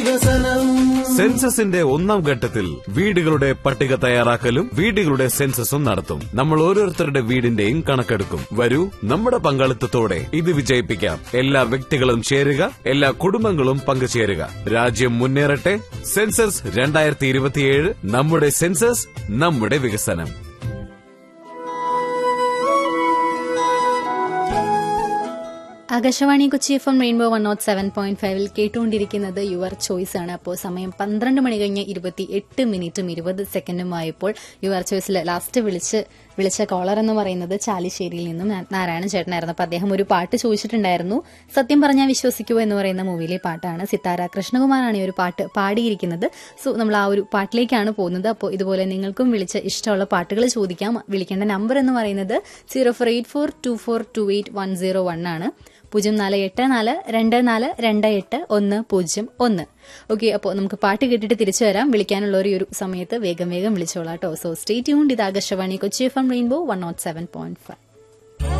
വികസനം സെൻസസിന്റെ ഒന്നാം ഘട്ടത്തിൽ വീടുകളുടെ പട്ടിക തയ്യാറാക്കലും വീടുകളുടെ സെൻസസും നടത്തും നമ്മൾ ഓരോരുത്തരുടെ വീടിന്റെയും കണക്കെടുക്കും വരൂ നമ്മുടെ പങ്കാളിത്തത്തോടെ ഇത് വിജയിപ്പിക്കാം എല്ലാ വ്യക്തികളും ചേരുക എല്ലാ കുടുംബങ്ങളും പങ്കുചേരുക രാജ്യം മുന്നേറട്ടെ സെൻസസ് രണ്ടായിരത്തി ഇരുപത്തിയേഴ് നമ്മുടെ സെൻസസ് നമ്മുടെ വികസനം Akashvani Kochi F M rainbow one nought seven point ഫൈവിൽ കേട്ടുകൊണ്ടിരിക്കുന്നത് യുവർ ചോയ്സ് ആണ് അപ്പോൾ സമയം പന്ത്രണ്ട് മണി കഴിഞ്ഞ് ഇരുപത്തി എട്ട് മിനിറ്റും ഇരുപത് സെക്കൻഡും ആയപ്പോൾ യുവർ ചോയ്സിൽ ലാസ്റ്റ് വിളിച്ച് വിളിച്ച കോളർ എന്ന് പറയുന്നത് ചാലിശ്ശേരിയിൽ നിന്നും നാ- നാരായണൻ ചേട്ടനായിരുന്നു അപ്പോൾ അദ്ദേഹം ഒരു പാട്ട് ചോദിച്ചിട്ടുണ്ടായിരുന്നു സത്യം പറഞ്ഞാൽ വിശ്വസിക്കുമോ എന്ന് പറയുന്ന മൂവിയിലെ പാട്ടാണ് സിത്താര കൃഷ്ണകുമാറാണ് ഈ ഒരു പാട്ട് പാടിയിരിക്കുന്നത് സോ നമ്മൾ ആ ഒരു പാട്ടിലേക്കാണ് പോകുന്നത് അപ്പോൾ ഇതുപോലെ നിങ്ങൾക്കും വിളിച്ച് ഇഷ്ടമുള്ള പാട്ടുകൾ ചോദിക്കാം വിളിക്കേണ്ട നമ്പർ എന്ന് പറയുന്നത് zero four eight four two four two eight one zero one ആണ് പൂജ്യം നാല് എട്ട് നാല് രണ്ട് നാല് രണ്ട് എട്ട് ഒന്ന് പൂജ്യം ഒന്ന് ഓക്കെ അപ്പോൾ നമുക്ക് പാട്ട് കേട്ടിട്ട് തിരിച്ചു വരാം വിളിക്കാനുള്ള ഒരു ഒരു സമയത്ത് വേഗം വേഗം വിളിച്ചോളാം കേട്ടോ സോ സ്റ്റേ ട്യൂൺഡ് ഇത് Akashvani Kochi F M rainbow one nought seven point five